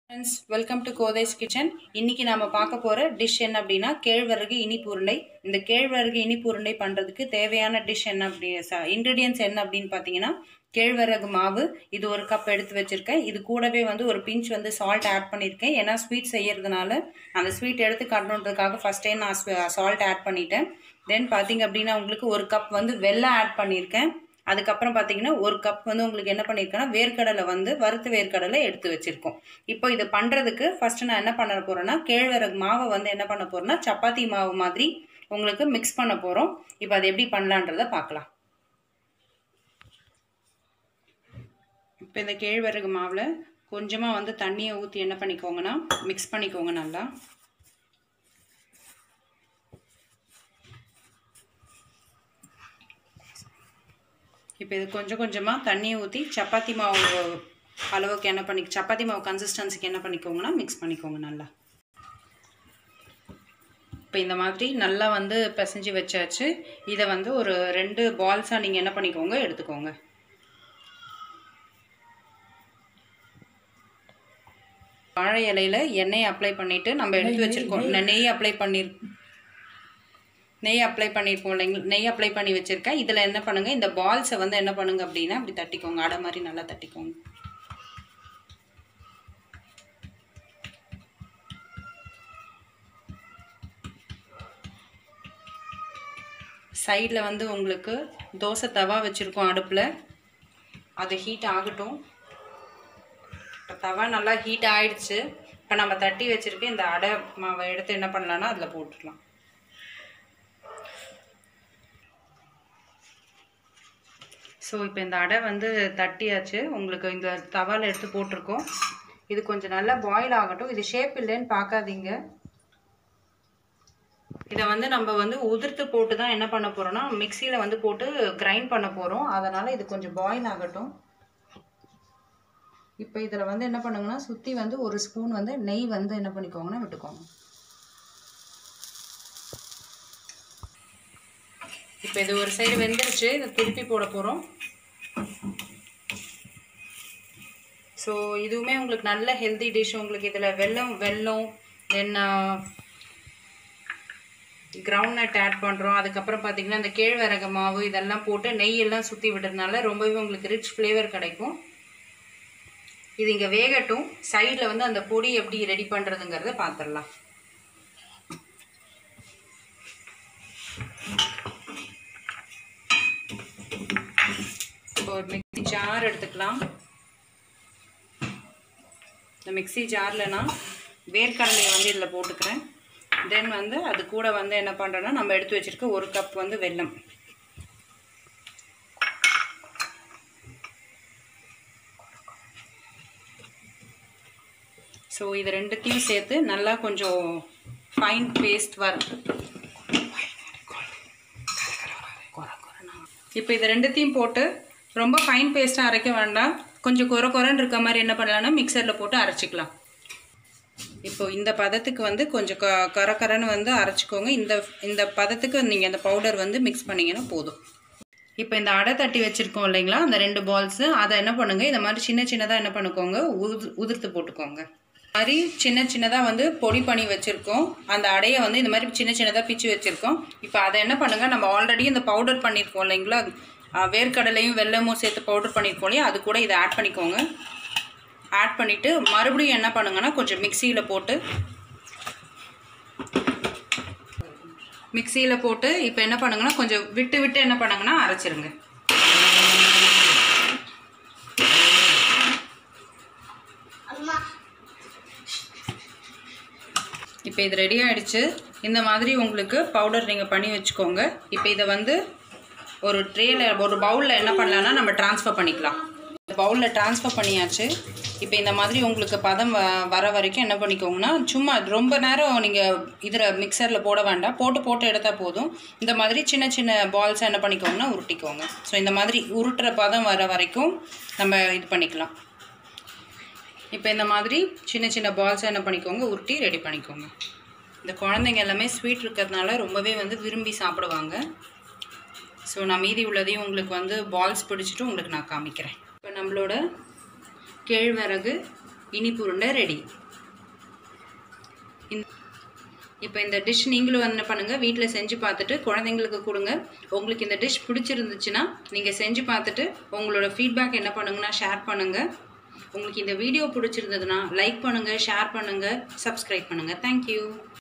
friends welcome to Kothai's kitchen இன்னைக்கு நாம பார்க்க போற டிஷ் என்ன அப்படின்னா கேழ்வரகு இனிப்பு உருண்டை இந்த கேழ்வரகு இனிப்பு உருண்டை பண்றதுக்கு தேவையான டிஷ் என்ன அப்படி இன்க்ரீடியன்ஸ் என்ன அப்படின்னு பார்த்தீங்கன்னா கேழ்வரகு மாவு இது ஒரு கப் எடுத்து வச்சிருக்கேன் இது கூடவே வந்து ஒரு பிஞ்ச் வந்து சால்ட் ஆட் பண்ணியிருக்கேன் ஏன்னா ஸ்வீட் செய்யறதுனால அந்த ஸ்வீட் எடுத்து காட்டணுன்றதுக்காக ஃபர்ஸ்ட் டைம் நான் சால்ட் ஆட் பண்ணிட்டேன் தென் பார்த்தீங்க அப்படின்னா உங்களுக்கு ஒரு கப் வந்து வெல்லம் ஆட் பண்ணியிருக்கேன் அதுக்கப்புறம் பார்த்தீங்கன்னா ஒரு கப் வந்து உங்களுக்கு என்ன பண்ணியிருக்கேன்னா வேர்க்கடலை வந்து வறுத்த வேர்க்கடலை எடுத்து வச்சிருக்கோம் இப்போ இது பண்ணுறதுக்கு ஃபர்ஸ்ட் நான் என்ன பண்ண போறேன்னா கேழ்வரகு மாவை வந்து என்ன பண்ண போறேன்னா சப்பாத்தி மாவு மாதிரி உங்களுக்கு மிக்ஸ் பண்ண போகிறோம் இப்போ அது எப்படி பண்ணலான்றத பார்க்கலாம் இப்போ இந்த கேழ்வரகு மாவில் கொஞ்சமாக வந்து தண்ணியை ஊற்றி என்ன பண்ணிக்கோங்கன்னா மிக்ஸ் பண்ணிக்கோங்க நல்லா இப்போ இது கொஞ்சம் கொஞ்சமாக தண்ணியை ஊற்றி சப்பாத்தி மாவு அளவுக்கு என்ன பண்ணி சப்பாத்தி மாவு கன்சிஸ்டன்சிக்கு என்ன பண்ணிக்கோங்கன்னா மிக்ஸ் பண்ணிக்கோங்க நல்லா இப்போ இந்த மாதிரி நல்லா வந்து பிசைஞ்சு வச்சாச்சு இதை வந்து ஒரு ரெண்டு பால்ஸாக நீங்கள் என்ன பண்ணிக்கோங்க எடுத்துக்கோங்க வாழை இலையில எண்ணெய் அப்ளை பண்ணிட்டு நம்ம எடுத்து வச்சிருக்கோம் நெய் அப்ளை பண்ணி நெய் அப்ளை பண்ணியிருக்கோம் இல்லைங்க நெய் அப்ளை பண்ணி வச்சுருக்கேன் இதில் என்ன பண்ணுங்கள் இந்த பால்ஸை வந்து என்ன பண்ணுங்க அப்படின்னா அப்படி தட்டிக்கோங்க அடை மாதிரி நல்லா தட்டிக்கோங்க சைடில் வந்து உங்களுக்கு தோசை தவா வச்சுருக்கோம் அடுப்பில் அது ஹீட் ஆகட்டும் இப்போ தவா நல்லா ஹீட் ஆயிடுச்சு இப்போ நம்ம தட்டி வச்சுருக்க இந்த அடை மாவை எடுத்து என்ன பண்ணலான்னா அதில் போட்டுடலாம் ஸோ இப்போ இந்த அடை வந்து தட்டியாச்சு உங்களுக்கு இந்த தவாவில் எடுத்து போட்டிருக்கோம் இது கொஞ்சம் நல்லா பாயில் ஆகட்டும் இது ஷேப் இல்லைன்னு பார்க்காதீங்க இதை வந்து நம்ம வந்து உதிர்த்து போட்டு தான் என்ன பண்ண போகிறோம்னா மிக்சியில் வந்து போட்டு கிரைண்ட் பண்ண போகிறோம் அதனால் இது கொஞ்சம் பாயில் ஆகட்டும் இப்போ இதில் வந்து என்ன பண்ணுங்கன்னா சுற்றி வந்து ஒரு ஸ்பூன் வந்து நெய் வந்து என்ன பண்ணிக்கோங்கன்னா விட்டுக்கோங்க இப்போ இது ஒரு சைடு வெந்துருச்சு இதை திருப்பி போட போகிறோம் ஸோ இதுவுமே உங்களுக்கு நல்ல ஹெல்தி டிஷ் உங்களுக்கு இதில் வெல்லம் வெல்லம் தென் கிரவுண்ட் நட் ஆட் பண்ணுறோம் அதுக்கப்புறம் பார்த்தீங்கன்னா இந்த கேழ்வரகு மாவு இதெல்லாம் போட்டு நெய் எல்லாம் சுற்றி விடுறதுனால ரொம்பவே உங்களுக்கு ரிச் ஃப்ளேவர் கிடைக்கும் இது இங்கே வேகட்டும் சைடில் வந்து அந்த பொடி எப்படி ரெடி பண்ணுறதுங்கிறத பார்த்துடலாம் இப்போ ஒரு மிக்சி ஜார் எடுத்துக்கலாம் இந்த மிக்சி ஜாரில் நான் வேர்க்கடலையை வந்து இதில் போட்டுக்கிறேன் தென் வந்து அது கூட வந்து என்ன பண்ணுறேன்னா நம்ம எடுத்து வச்சுருக்க ஒரு கப் வந்து வெல்லம் ஸோ இது ரெண்டுத்தையும் சேர்த்து நல்லா கொஞ்சம் ஃபைன் பேஸ்ட் வர இப்போ இது ரெண்டுத்தையும் போட்டு ரொம்ப ஃபைன் பேஸ்ட்டாக அரைக்க வேண்டாம் கொஞ்சம் குறை குறைன்னு இருக்க மாதிரி என்ன பண்ணலாம்னா மிக்சரில் போட்டு அரைச்சிக்கலாம் இப்போ இந்த பதத்துக்கு வந்து கொஞ்சம் க கர கரன்னு வந்து அரைச்சிக்கோங்க இந்த இந்த பதத்துக்கு நீங்கள் இந்த பவுடர் வந்து மிக்ஸ் பண்ணிங்கன்னா போதும் இப்போ இந்த அடை தட்டி வச்சுருக்கோம் இல்லைங்களா அந்த ரெண்டு பால்ஸு அதை என்ன பண்ணுங்கள் இந்த மாதிரி சின்ன சின்னதாக என்ன பண்ணிக்கோங்க உது உதிர்த்து போட்டுக்கோங்க மாதிரி சின்ன சின்னதாக வந்து பொடி பண்ணி வச்சுருக்கோம் அந்த அடையை வந்து இந்த மாதிரி சின்ன சின்னதாக பிச்சு வச்சுருக்கோம் இப்போ அதை என்ன பண்ணுங்கள் நம்ம ஆல்ரெடி இந்த பவுடர் பண்ணியிருக்கோம் இல்லைங்களா வேர்க்கடலையும் வெல்லமும் சேர்த்து பவுடர் பண்ணியிருக்கோம் இல்லையா அது கூட இதை ஆட் பண்ணிக்கோங்க ஆட் பண்ணிவிட்டு மறுபடியும் என்ன பண்ணுங்கன்னா கொஞ்சம் மிக்சியில் போட்டு மிக்சியில் போட்டு இப்போ என்ன பண்ணுங்கன்னா கொஞ்சம் விட்டு விட்டு என்ன பண்ணுங்கன்னா அரைச்சிருங்க இப்போ இது ரெடி ஆகிடுச்சு இந்த மாதிரி உங்களுக்கு பவுடர் நீங்கள் பண்ணி வச்சுக்கோங்க இப்போ இதை வந்து ஒரு ட்ரேயில் ஒரு பவுலில் என்ன பண்ணலான்னா நம்ம ட்ரான்ஸ்ஃபர் பண்ணிக்கலாம் பவுலில் ட்ரான்ஸ்ஃபர் பண்ணியாச்சு இப்போ இந்த மாதிரி உங்களுக்கு பதம் வ வர வரைக்கும் என்ன பண்ணிக்கோங்கன்னா சும்மா ரொம்ப நேரம் நீங்கள் இதில் மிக்சரில் போட வேண்டாம் போட்டு போட்டு எடுத்தால் போதும் இந்த மாதிரி சின்ன சின்ன பால்ஸை என்ன பண்ணிக்கோங்கன்னா உருட்டிக்கோங்க ஸோ இந்த மாதிரி உருட்டுற பதம் வர வரைக்கும் நம்ம இது பண்ணிக்கலாம் இப்போ இந்த மாதிரி சின்ன சின்ன பால்ஸை என்ன பண்ணிக்கோங்க உருட்டி ரெடி பண்ணிக்கோங்க இந்த குழந்தைங்க எல்லாமே ஸ்வீட் இருக்கிறதுனால ரொம்பவே வந்து விரும்பி சாப்பிடுவாங்க ஸோ நான் மீதி உள்ளதையும் உங்களுக்கு வந்து பால்ஸ் பிடிச்சிட்டு உங்களுக்கு நான் காமிக்கிறேன் இப்போ நம்மளோட கேழ்வரகு இனிப்பு உருண்டை ரெடி இந்த இப்போ இந்த டிஷ் நீங்களும் என்ன பண்ணுங்கள் வீட்டில் செஞ்சு பார்த்துட்டு குழந்தைங்களுக்கு கொடுங்க உங்களுக்கு இந்த டிஷ் பிடிச்சிருந்துச்சுன்னா நீங்கள் செஞ்சு பார்த்துட்டு உங்களோட ஃபீட்பேக் என்ன பண்ணுங்கன்னா ஷேர் பண்ணுங்கள் உங்களுக்கு இந்த வீடியோ பிடிச்சிருந்ததுன்னா லைக் பண்ணுங்கள் ஷேர் பண்ணுங்கள் சப்ஸ்கிரைப் பண்ணுங்கள் தேங்க்யூ